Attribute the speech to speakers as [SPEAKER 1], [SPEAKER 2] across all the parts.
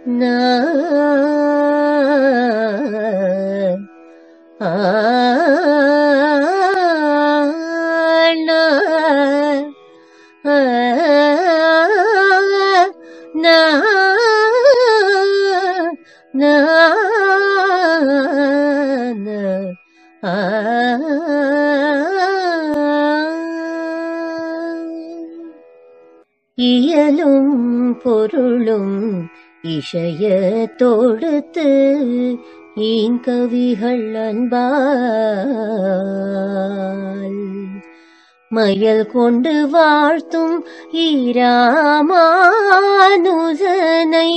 [SPEAKER 1] நா ஆ நா ஆ நா நா நா ஆ இயலும் பொருளும் இசைய தொடுத்து ஈங்கவிகள் அன்பால் மயல் கொண்டு வாழ்த்தும் ஈராமானுசனை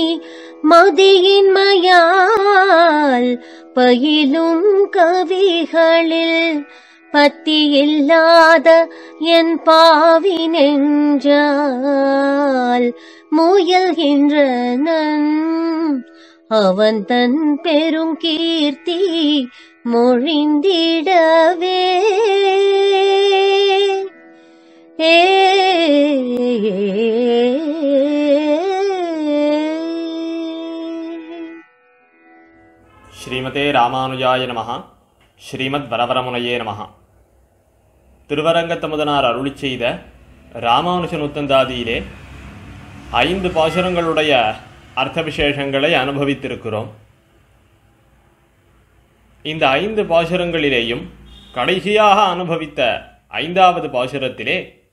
[SPEAKER 1] மதியின்மையால் பயிலும் கவிகளில் பத்தியில்லாத என் பாவி நெஞ்சால் முயல்கின்றனன் அவன் தன் பெரும் கீர்த்தி மொழிந்திடவே ஏ
[SPEAKER 2] ஸ்ரீமதே ராமானுஜாய நமஹ ஸ்ரீமத் வரவரமுனையே நமஹ திருவரங்கத்தமுதனார் அருளிச் செய்த ராமானுஜ நூத்தந்தாதியிலே ஐந்து பாசுரங்களுடைய அர்த்த விசேஷங்களை அனுபவித்திருக்கிறோம் இந்த ஐந்து பாசுரங்களிலேயும் கடைசியாக அனுபவித்த ஐந்தாவது பாசுரத்திலே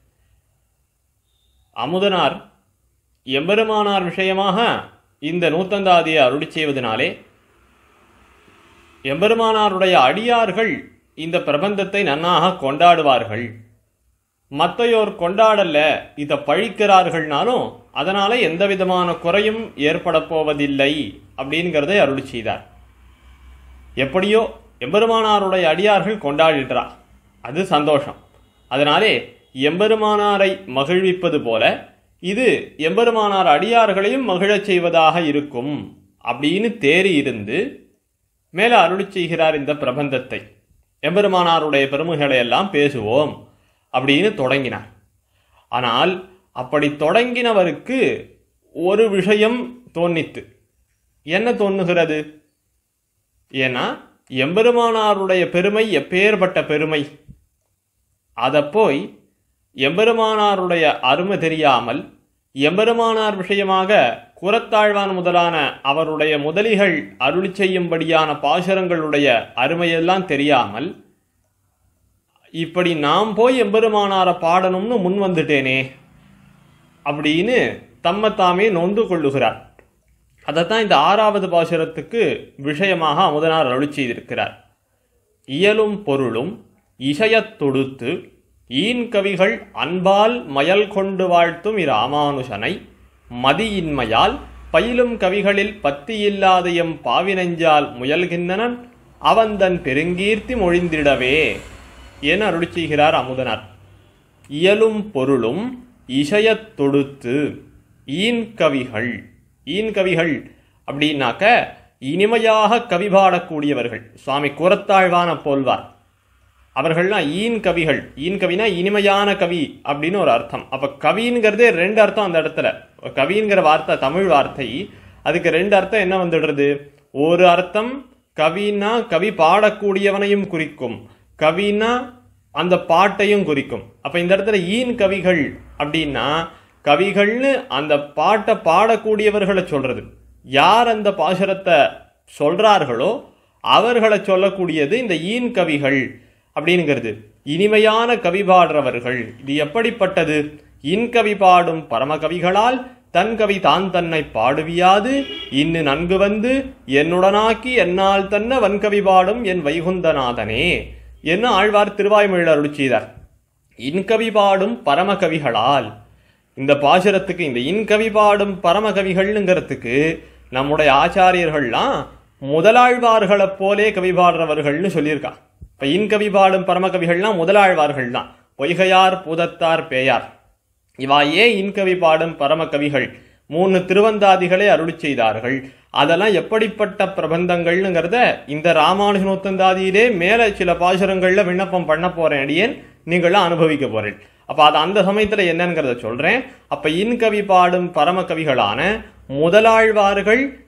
[SPEAKER 2] அமுதனார் எம்பெருமானார் விஷயமாக இந்த நூத்தந்தாதியை அருளிச் செய்வதனாலே எம்பெருமானாருடைய அடியார்கள் இந்த பிரபந்தத்தை நன்னாக கொண்டாடுவார்கள் மத்தையோர் கொண்டாடல்ல இதை பழிக்கிறார்கள்னாலும் அதனால எந்த விதமான குறையும் ஏற்பட போவதில்லை அப்படிங்கிறதை அருளி செய்தார் எப்படியோ எம்பெருமானாருடைய அடியார்கள் கொண்டாடிடுறா அது சந்தோஷம் அதனாலே எம்பெருமானாரை மகிழ்விப்பது போல இது எம்பெருமானார் அடியார்களையும் மகிழச் செய்வதாக இருக்கும் அப்படின்னு தேறி இருந்து மேல அருளி செய்கிறார் இந்த பிரபந்தத்தை எம்பெருமானாருடைய பெருமைகளை எல்லாம் பேசுவோம் அப்படின்னு தொடங்கினார் ஆனால் அப்படி தொடங்கினவருக்கு ஒரு விஷயம் தோன்னித்து என்ன தோன்னுகிறது ஏன்னா எம்பெருமானாருடைய பெருமை எப்பேற்பட்ட பெருமை அதை போய் எம்பெருமானாருடைய அருமை தெரியாமல் எம்பெருமானார் விஷயமாக குரத்தாழ்வான் முதலான அவருடைய முதலிகள் அருளி செய்யும்படியான பாசுரங்களுடைய அருமையெல்லாம் தெரியாமல் இப்படி நாம் போய் எம்பெருமானாரை பாடணும்னு முன் வந்துட்டேனே அப்படின்னு தம்மை தாமே நொந்து கொள்ளுகிறார் அதைத்தான் இந்த ஆறாவது பாசுரத்துக்கு விஷயமாக அமுதனார் அருளி செய்திருக்கிறார் இயலும் பொருளும் இசையத் தொடுத்து ஈன் கவிகள் அன்பால் மயல் கொண்டு வாழ்த்தும் இராமானுஷனை மதியின்மையால் பயிலும் கவிகளில் பத்தியில்லாத எம் பாவினஞ்சால் முயல்கின்றனன் அவன்தன் பெருங்கீர்த்தி மொழிந்திடவே என அருளி செய்கிறார் அமுதனார் இயலும் பொருளும் இசையத் தொடுத்து ஈன் கவிகள் ஈன் கவிகள் அப்படின்னாக்க இனிமையாக கவி பாடக்கூடியவர்கள் சுவாமி கூரத்தாழ்வான போல்வார் அவர்கள்லாம் ஈன் கவிகள் ஈன் கவினா இனிமையான கவி அப்படின்னு ஒரு அர்த்தம் அப்ப கவிங்கிறதே ரெண்டு அர்த்தம் அந்த இடத்துல கவிங்கிற வார்த்தை தமிழ் வார்த்தை அதுக்கு ரெண்டு அர்த்தம் என்ன வந்துடுறது ஒரு அர்த்தம் கவின்னா கவி பாடக்கூடியவனையும் குறிக்கும் கவின்னா அந்த பாட்டையும் குறிக்கும் அப்ப இந்த இடத்துல ஈன் கவிகள் அப்படின்னா கவிகள்னு அந்த பாட்டை பாடக்கூடியவர்களை சொல்றது யார் அந்த பாசுரத்தை சொல்றார்களோ அவர்களை சொல்லக்கூடியது இந்த ஈன் கவிகள் அப்படிங்கிறது இனிமையான கவி பாடுறவர்கள் இது எப்படிப்பட்டது இன்கவி பாடும் பரமகவிகளால் தன் கவி தான் தன்னை பாடுவியாது இன்னு நன்கு வந்து என்னுடனாக்கி என்னால் தன்ன வன்கவி பாடும் என் வைகுந்தநாதனே என்ன ஆழ்வார் திருவாய்மொழியில் அருளி செய்தார் இன்கவி பாடும் பரமகவிகளால் இந்த பாசுரத்துக்கு இந்த இன்கவி பாடும் பரமகவிகள்ங்கிறதுக்கு நம்முடைய ஆச்சாரியர்கள்லாம் முதலாழ்வார்களைப் போலே கவி பாடுறவர்கள்னு சொல்லியிருக்கா இப்ப இன்கவி பாடும் பரமகவிகள்லாம் முதலாழ்வார்கள் தான் பொய்கையார் பூதத்தார் பேயார் இவா ஏன் இன்கவி பாடும் பரமகவிகள் மூணு திருவந்தாதிகளை அருளி செய்தார்கள் அதெல்லாம் எப்படிப்பட்ட பிரபந்தங்கள்ங்கிறத இந்த ராமானுஜனோத்தந்தாதியிலே மேல சில பாசுரங்கள்ல விண்ணப்பம் பண்ண போறேன் அடியேன் நீங்களாம் அனுபவிக்க போறேன் அப்ப அது அந்த சமயத்துல என்னங்கிறத சொல்றேன் அப்ப இன்கவி பாடும் பரம கவிகளான முதலாழ்வார்கள்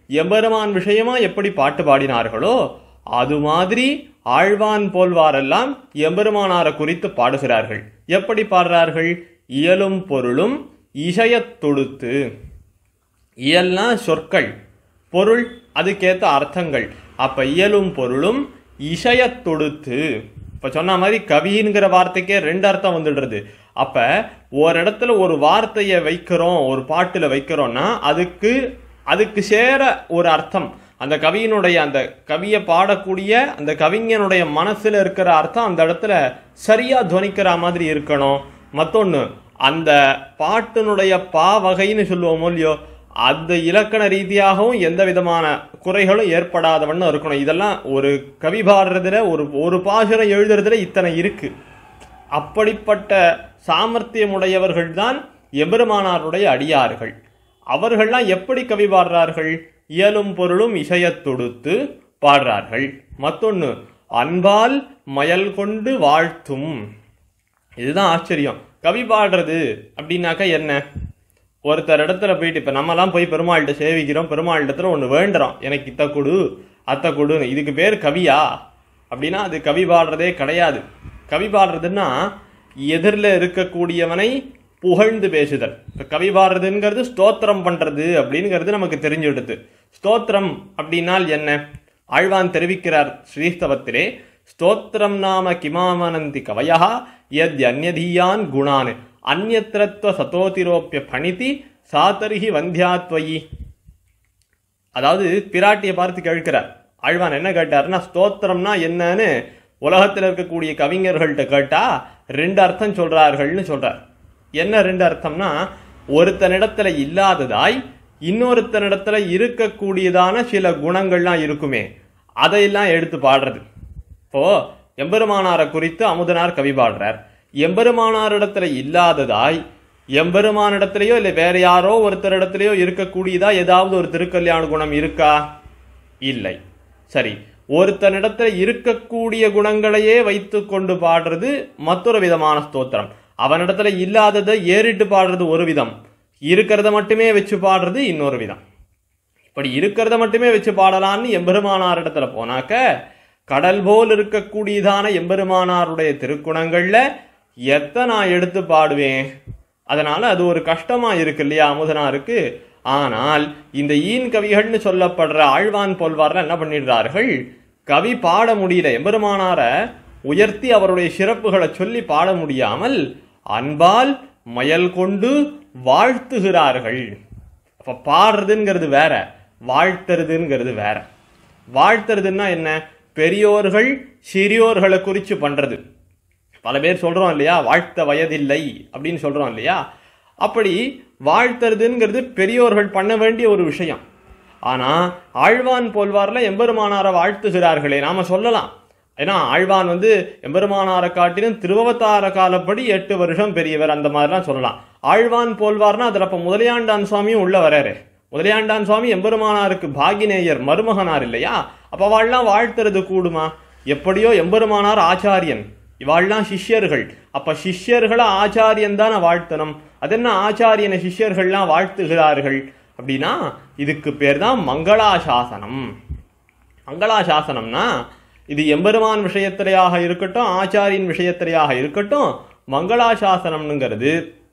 [SPEAKER 2] எம்பெருமான் விஷயமா எப்படி பாட்டு பாடினார்களோ அது மாதிரி ஆழ்வான் போல்வாரெல்லாம் எம்பெருமானாரை குறித்து பாடுகிறார்கள் எப்படி பாடுறார்கள் இயலும் பொருளும் இசையத் தொடுத்து இயல்னா சொற்கள் பொருள் அதுக்கேத்த அர்த்தங்கள் அப்ப இயலும் பொருளும் இசையத் தொடுத்து இப்ப சொன்ன மாதிரி கவிங்கிற வார்த்தைக்கே ரெண்டு அர்த்தம் வந்துடுறது அப்ப ஒரு இடத்துல ஒரு வார்த்தையை வைக்கிறோம் ஒரு பாட்டுல வைக்கிறோம்னா அதுக்கு அதுக்கு சேர ஒரு அர்த்தம் அந்த கவியினுடைய அந்த கவியை பாடக்கூடிய அந்த கவிஞனுடைய மனசுல இருக்கிற அர்த்தம் அந்த இடத்துல சரியா துவனிக்கிற மாதிரி இருக்கணும் மத்தொன்னு அந்த பாட்டினுடைய பா வகைன்னு சொல்லுவோமோ இல்லையோ அந்த இலக்கண ரீதியாகவும் எந்த விதமான குறைகளும் ஏற்படாதவண்ணம் இருக்கணும் இதெல்லாம் ஒரு கவி பாடுறதுல ஒரு ஒரு பாசுரம் எழுதுறதுல இத்தனை இருக்கு அப்படிப்பட்ட சாமர்த்தியமுடையவர்கள் தான் எம்பெருமானாருடைய அடியார்கள் அவர்கள்லாம் எப்படி கவி பாடுறார்கள் இயலும் பொருளும் இசையத் தொடுத்து பாடுறார்கள் மத்தொன்னு அன்பால் மயல் கொண்டு வாழ்த்தும் இதுதான் ஆச்சரியம் கவி பாடுறது அப்படின்னாக்கா என்ன ஒருத்தர் இடத்துல போயிட்டு இப்ப நம்மலாம் போய் பெருமாள்கிட்ட சேவிக்கிறோம் பெருமாள் இடத்துல ஒன்று வேண்டுறோம் எனக்கு இத்த கொடு அத்த கொடுன்னு இதுக்கு பேர் கவியா அப்படின்னா அது கவி பாடுறதே கிடையாது கவி பாடுறதுன்னா எதிரில் இருக்கக்கூடியவனை புகழ்ந்து பேசுதல் இப்ப கவி பாடுறதுங்கிறது ஸ்தோத்திரம் பண்றது அப்படிங்கிறது நமக்கு தெரிஞ்சுடுது ஸ்தோத்திரம் அப்படின்னால் என்ன ஆழ்வான் தெரிவிக்கிறார் ஸ்ரீஸ்தவத்திலே ஸ்தோத்திரம் நாம கிமாமனந்தி கவயா யத் அந்யதீயான் குணான் அந்யத்ரத்வ சதோதிரோப்பிய பணிதி சாதரிகி வந்தியாத்வயி அதாவது பிராட்டியை பார்த்து கேட்கிறார் ஆழ்வான் என்ன கேட்டாருன்னா ஸ்தோத்திரம்னா என்னன்னு உலகத்தில் இருக்கக்கூடிய கவிஞர்கள்ட்ட கேட்டா ரெண்டு அர்த்தம் சொல்றார்கள்னு சொல்றார் என்ன ரெண்டு அர்த்தம்னா ஒருத்தனிடத்துல இல்லாததாய் இன்னொருத்தனிடத்துல இருக்கக்கூடியதான சில குணங்கள்லாம் இருக்குமே அதையெல்லாம் எடுத்து பாடுறது இப்போ எம்பெருமானாரை குறித்து அமுதனார் கவி பாடுறார் எம்பெருமானாரிடத்துல இல்லாததாய் எம்பெருமானிடத்திலேயோ இல்லை வேற யாரோ ஒருத்தரிடத்திலேயோ இருக்கக்கூடியதா ஏதாவது ஒரு திருக்கல்யாண குணம் இருக்கா இல்லை சரி ஒருத்தனிடத்துல இருக்கக்கூடிய குணங்களையே வைத்து கொண்டு பாடுறது மற்றொரு விதமான ஸ்தோத்திரம் அவனிடத்துல இல்லாததை ஏறிட்டு பாடுறது ஒரு விதம் இருக்கிறத மட்டுமே வச்சு பாடுறது இன்னொரு விதம் இப்படி இருக்கிறத மட்டுமே வச்சு பாடலான்னு எம்பெருமானார் இடத்துல போனாக்க கடல் போல் இருக்கக்கூடியதான எம்பெருமானாருடைய திருக்குணங்கள்ல எத்த நான் எடுத்து பாடுவேன் அதனால அது ஒரு கஷ்டமா இருக்கு இல்லையா அமுதனாருக்கு ஆனால் இந்த ஈன் கவிகள்னு சொல்லப்படுற ஆழ்வான் போல்வார்ல என்ன பண்ணிடுறார்கள் கவி பாட முடியல எம்பெருமானார உயர்த்தி அவருடைய சிறப்புகளை சொல்லி பாட முடியாமல் அன்பால் மயல் கொண்டு வாழ்த்துகிறார்கள் அப்ப பாடுறதுங்கிறது வேற வாழ்த்துறதுங்கிறது வேற வாழ்த்துறதுன்னா என்ன பெரியோர்கள் சிறியோர்களை குறித்து பண்றது பல பேர் சொல்றோம் இல்லையா வாழ்த்த வயதில்லை அப்படின்னு சொல்றோம் இல்லையா அப்படி வாழ்த்துறதுங்கிறது பெரியோர்கள் பண்ண வேண்டிய ஒரு விஷயம் ஆனா ஆழ்வான் போல்வார்ல எம்பெருமானாரை வாழ்த்துகிறார்களே நாம சொல்லலாம் ஏன்னா ஆழ்வான் வந்து எம்பெருமானாரை காட்டிலும் திருவவதார காலப்படி எட்டு வருஷம் பெரியவர் அந்த மாதிரிலாம் சொல்லலாம் ஆழ்வான் போல்வார்னா அதில் அப்போ முதலியாண்டான் சுவாமியும் உள்ள வராரு முதலியாண்டான் சுவாமி எம்பெருமானாருக்கு பாகினேயர் மருமகனார் இல்லையா அப்ப அவள்லாம் வாழ்த்துறது கூடுமா எப்படியோ எம்பெருமானார் ஆச்சாரியன் இவாள்லாம் சிஷ்யர்கள் அப்ப சிஷ்யர்களை ஆச்சாரியன் தானே வாழ்த்தணும் அதென்ன ஆச்சாரியனை சிஷ்யர்கள்லாம் வாழ்த்துகிறார்கள் அப்படின்னா இதுக்கு பேர் தான் மங்களாசாசனம் மங்களாசாசனம்னா இது எம்பெருமான் விஷயத்திலேயாக இருக்கட்டும் ஆச்சாரியின் விஷயத்திலேயாக இருக்கட்டும் மங்களாசாசனம்ங்கிறது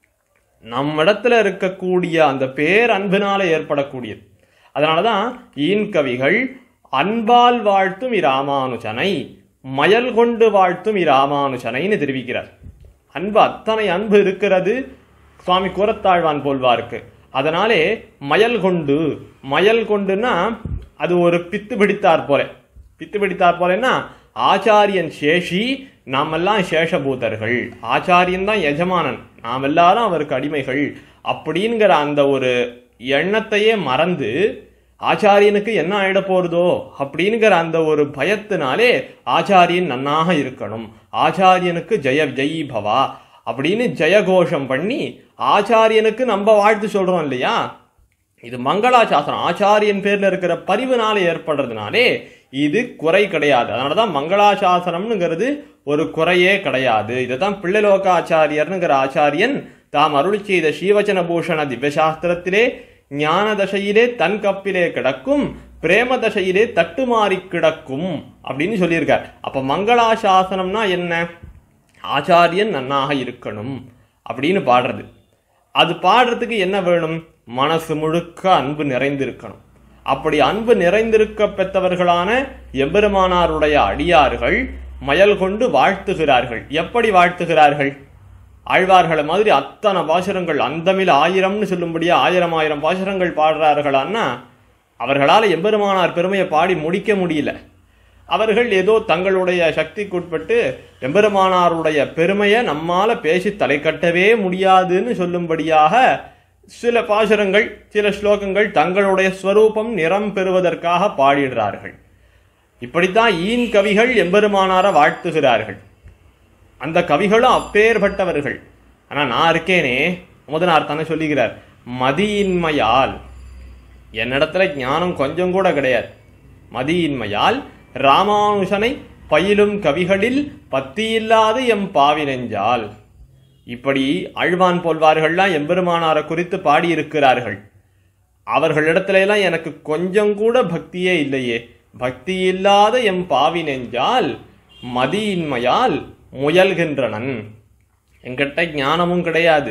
[SPEAKER 2] நம்மிடத்துல இருக்கக்கூடிய அந்த பேரன்பினால ஏற்படக்கூடியது அதனாலதான் ஈன் கவிகள் அன்பால் வாழ்த்தும் இராமானுஜனை மயல் கொண்டு வாழ்த்தும் இராமானுஜனைன்னு தெரிவிக்கிறார் அன்பு அத்தனை அன்பு இருக்கிறது சுவாமி கூரத்தாழ்வான் போல்வாருக்கு அதனாலே மயல் கொண்டு மயல் கொண்டுன்னா அது ஒரு பித்து பிடித்தார் போல பித்து பிடித்தார் போலன்னா ஆச்சாரியன் சேஷி நாமெல்லாம் சேஷபூதர்கள் ஆச்சாரியன் தான் எஜமானன் நாம் எல்லாரும் அவருக்கு அடிமைகள் அப்படிங்கிற அந்த ஒரு எண்ணத்தையே மறந்து ஆச்சாரியனுக்கு என்ன ஆயிட போறதோ அப்படிங்கிற அந்த ஒரு பயத்தினாலே ஆச்சாரியன் நன்னாக இருக்கணும் ஆச்சாரியனுக்கு ஜெய ஜெய் பவா அப்படின்னு ஜெயகோஷம் பண்ணி ஆச்சாரியனுக்கு நம்ம வாழ்த்து சொல்றோம் இல்லையா இது மங்களாசாசனம் ஆச்சாரியன் பேர்ல இருக்கிற பரிவுனால ஏற்படுறதுனாலே இது குறை கிடையாது அதனாலதான் மங்களாசாசனம்ங்கிறது ஒரு குறையே கிடையாது இதுதான் பிள்ளைலோக ஆச்சாரியர்னுங்கிற ஆச்சாரியன் தாம் அருள் செய்த ஸ்ரீவச்சன பூஷண திவ்யசாஸ்திரத்திலே ஞான தசையிலே தன் கப்பிலே கிடக்கும் பிரேம தசையிலே தட்டுமாறி கிடக்கும் அப்படின்னு சொல்லியிருக்கார் அப்ப மங்களாசாசனம்னா என்ன ஆச்சாரியன் நன்னாக இருக்கணும் அப்படின்னு பாடுறது அது பாடுறதுக்கு என்ன வேணும் மனசு முழுக்க அன்பு நிறைந்திருக்கணும் அப்படி அன்பு நிறைந்திருக்க பெற்றவர்களான எம்பெருமானாருடைய அடியார்கள் மயல் கொண்டு வாழ்த்துகிறார்கள் எப்படி வாழ்த்துகிறார்கள் ஆழ்வார்களை மாதிரி அத்தனை பாசுரங்கள் அந்தமில் ஆயிரம்னு சொல்லும்படியா ஆயிரம் ஆயிரம் பாசுரங்கள் பாடுறார்களான்னா அவர்களால் எம்பெருமானார் பெருமையை பாடி முடிக்க முடியல அவர்கள் ஏதோ தங்களுடைய சக்திக்குட்பட்டு எம்பெருமானாருடைய பெருமையை நம்மால பேசி தலை கட்டவே முடியாதுன்னு சொல்லும்படியாக சில பாசுரங்கள் சில ஸ்லோகங்கள் தங்களுடைய ஸ்வரூபம் நிறம் பெறுவதற்காக பாடிடுறார்கள் இப்படித்தான் ஈன் கவிகள் எம்பெருமானார வாழ்த்துகிறார்கள் அந்த கவிகளும் அப்பேற்பட்டவர்கள் ஆனா நான் இருக்கேனே முதனார் தானே சொல்லுகிறார் மதியின்மையால் என்னிடத்துல ஞானம் கொஞ்சம் கூட கிடையாது மதியின்மையால் ராமானுஷனை பயிலும் கவிகளில் பத்தியில்லாத எம் பாவி நெஞ்சால் இப்படி அழ்வான் போல்வார்கள்லாம் எம்பெருமானாரை குறித்து பாடியிருக்கிறார்கள் அவர்களிடத்துல எல்லாம் எனக்கு கொஞ்சம் கூட பக்தியே இல்லையே பக்தி இல்லாத எம் பாவி நெஞ்சால் மதியின்மையால் முயல்கின்றனன் என்கிட்ட ஞானமும் கிடையாது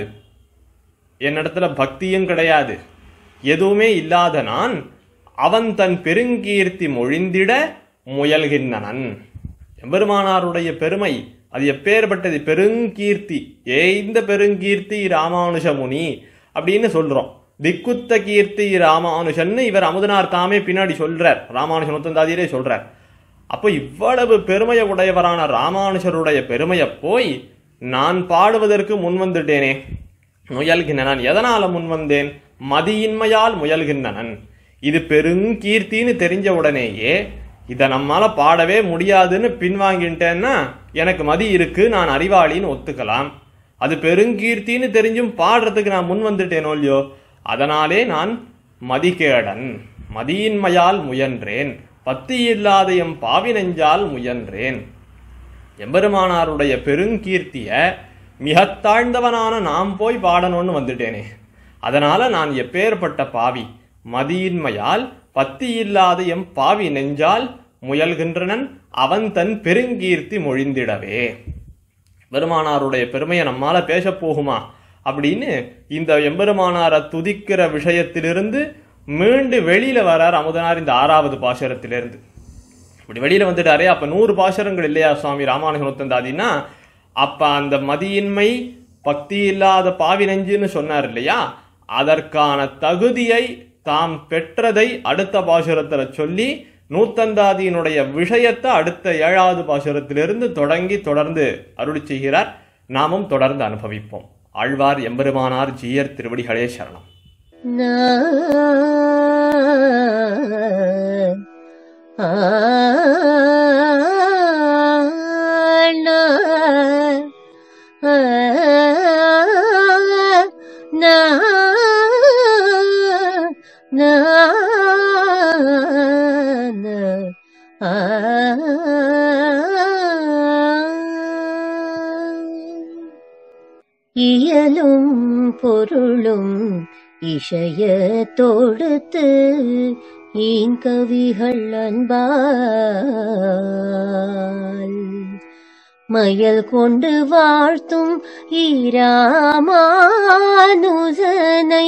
[SPEAKER 2] என்னிடத்துல பக்தியும் கிடையாது எதுவுமே இல்லாத நான் அவன் தன் பெருங்கீர்த்தி மொழிந்திட முயல்கின்றனன் எம்பெருமானாருடைய பெருமை அது எப்பேற்பட்டது பெருங்கீர்த்தி ஏய்ந்த பெருங்கீர்த்தி ராமானுஜ முனி அப்படின்னு சொல்றோம் திக்குத்த கீர்த்தி ராமானுஜன்னு இவர் அமுதனார் தாமே பின்னாடி சொல்றார் ராமானுஜன் முத்தந்தாதியிலே சொல்றார் அப்போ இவ்வளவு பெருமையை உடையவரான ராமானுஜருடைய பெருமையை போய் நான் பாடுவதற்கு முன் வந்துட்டேனே முயல்கின்றனன் எதனால முன் வந்தேன் மதியின்மையால் முயல்கின்றனன் இது பெருங்கீர்த்தின்னு தெரிஞ்ச உடனேயே இதை நம்மால பாடவே முடியாதுன்னு பின்வாங்கிட்டேன்னா எனக்கு மதி இருக்கு நான் அறிவாளின்னு ஒத்துக்கலாம் அது பெருங்கீர்த்தின்னு தெரிஞ்சும் பாடுறதுக்கு நான் முன் வந்துட்டேனோ இல்லையோ அதனாலே நான் மதிகேடன் மதியின்மையால் முயன்றேன் பத்தி இல்லாத எம் பாவி நெஞ்சால் முயன்றேன் எம்பெருமானாருடைய பெருங்கீர்த்திய மிகத் தாழ்ந்தவனான நாம் போய் பாடணும்னு வந்துட்டேனே அதனால நான் எப்பேற்பட்ட பாவி மதியின்மையால் பத்தி இல்லாத எம் பாவி நெஞ்சால் முயல்கின்றனன் அவன் தன் பெருங்கீர்த்தி மொழிந்திடவே பெருமானாருடைய பெருமையை நம்மால பேச போகுமா அப்படின்னு இந்த எம்பெருமானாரை துதிக்கிற விஷயத்திலிருந்து மீண்டு வெளியில வரார் அமுதனார் இந்த ஆறாவது பாசுரத்திலிருந்து இப்படி வெளியில வந்துட்டாரே அப்ப நூறு பாசுரங்கள் இல்லையா சுவாமி ராமானுஜனுத்தந்தாதின்னா அப்ப அந்த மதியின்மை பக்தி இல்லாத பாவி நெஞ்சுன்னு சொன்னார் இல்லையா அதற்கான தகுதியை தாம் பெற்றதை அடுத்த பாசுரத்துல சொல்லி நூத்தந்தாதியினுடைய விஷயத்தை அடுத்த ஏழாவது பாசுரத்திலிருந்து தொடங்கி தொடர்ந்து அருளி செய்கிறார் நாமும் தொடர்ந்து அனுபவிப்போம் ஆழ்வார் எம்பெருமானார் ஜீயர் திருவடிகளே சரணம்
[SPEAKER 1] இயலும் பொருளும் இசைய தொடுத்து ஈங்கவிகள் அன்பால் மயல் கொண்டு வாழ்த்தும் ஈராமானுசனை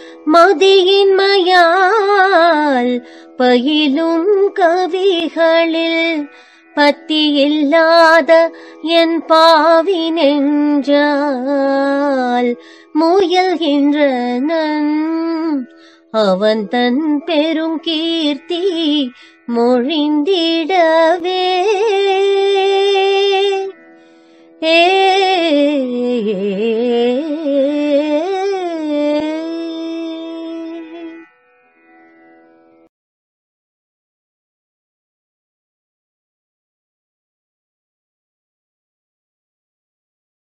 [SPEAKER 1] மதியின்மையால் பயிலும் கவிகளில் பத்தியில்லாத என் பாவி நெஞ்சால் முயல்கின்றனன் அவன் தன் பெரும் கீர்த்தி மொழிந்திடவே ஏ